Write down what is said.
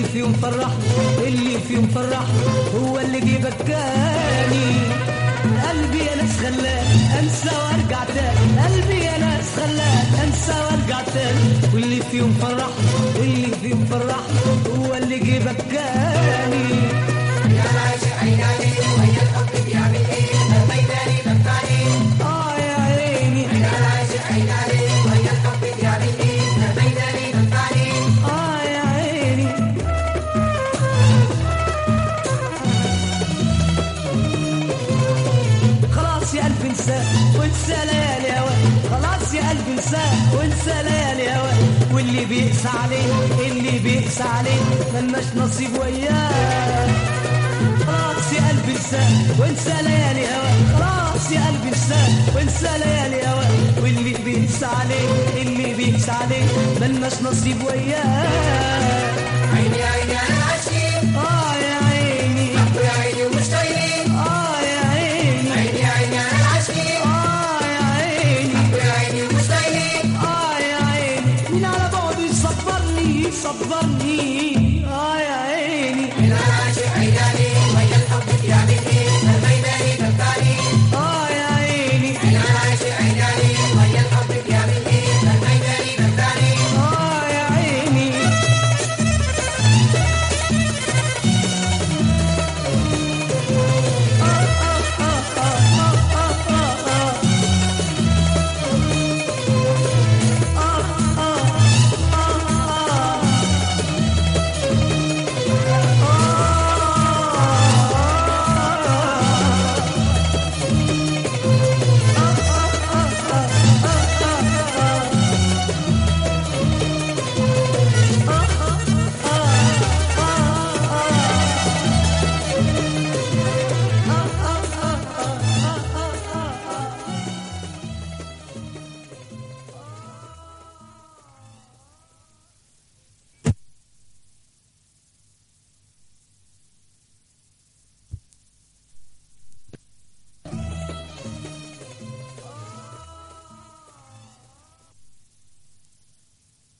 فيهم فرح اللي فيهم فرح هو اللي جه بكاني قلبي يا ناس خلاه انسى وارجع تاني قلبي يا ناس خلاه انسى وارجع تاني واللي فيهم فرح اللي فيهم فرح هو اللي جه بكاني اه يا عيني اه يا عيني خلاص يا قلب انسى وانسى ليالي هوا خلاص يا قلب انسى وانسى ليالي هوا واللي بيقسى عليه اللي بيقسى عليه ملناش نصيب وياه خلاص يا قلب انسى وانسى ليالي هوا خلاص يا قلب انسى وانسى ليالي هوا واللي بيقسى عليه اللي بيقسى عليه ملناش نصيب وياه عيني